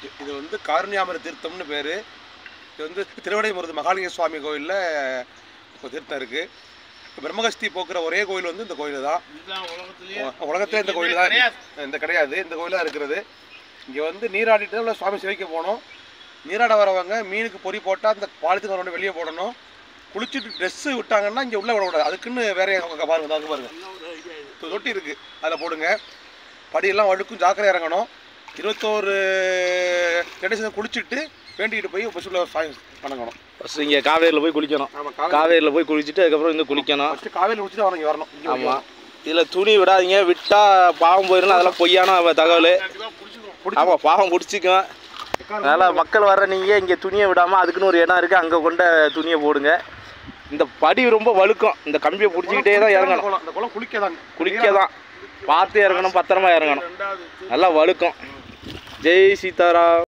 இது வந்து காருண்யாமர தீர்த்தம்னு பேர் இது வந்து திருவடைமுருது மகாலிங்க சுவாமி கோயிலில் இப்போ தீர்த்தம் இருக்குது பிரம்மகஸ்தி போக்குற ஒரே கோயில் வந்து இந்த கோயில் தான் இதுதான் உலகத்திலேயே உலகத்துல இந்த கோயில் தான் இந்த கிடையாது இந்த கோயில் தான் இருக்கிறது இங்கே வந்து நீராடிட்டு தான் உள்ள சுவாமி சிவைக்க போகணும் நீராட வரவங்க மீனுக்கு பொறி போட்டால் அந்த பாலத்துக்கு வரணும் வெளியே போடணும் குளிச்சுட்டு ட்ரெஸ்ஸு விட்டாங்கன்னா இங்கே உள்ளே விடக்கூடாது அதுக்குன்னு வேற அங்க பாருங்க இந்தா அங்க பாருங்க தொ- தொட்டி இருக்குது அதில் போடுங்க படியெல்லாம் வழுக்கும் ஜாக்கிரதை இறங்கணும் இருபத்தோரு கண்டிஷன் குளிச்சுட்டு வேண்டிக்கிட்டு போய் பஸ்ஸில் வணங்கணும் ஃபஸ்ட்டு இங்கே காவேரியில் போய் குளிக்கணும் ஆமாம் காவேரி காவேரியில் போய் குளிச்சுட்டு அதுக்கப்புறம் இங்கே குளிக்கணும் ஃபஸ்ட்டு காவேரி குளிச்சுட்டு அவங்க வரணும் இங்க ஆமாம் இதில் துணி விடாதீங்க விட்டால் பாவம் போயிடும் அதெல்லாம் பொய்யான தகவல் கண்டிப்பா பிடிச்சிக்கும் ஆமாம் பாவம் பிடிச்சிக்கும் அதனால் மக்கள் வர்ற நீங்கள் இங்கே துணியை விடாமல் அதுக்குன்னு ஒரு இடம் இருக்குது அங்கே கொண்ட துணியை போடுங்க இந்த படி ரொம்ப வழுக்கும் இந்த கம்பியை பிடிச்சிக்கிட்டே தான் இறங்கணும் குளம். இந்த குளம் குளிக்க தான் குளிக்க தான் பார்த்து இறங்கணும் பத்திரமா இறங்கணும் ரெண்டாவது நல்லா வழுக்கும் ஜெய் சீதாராம்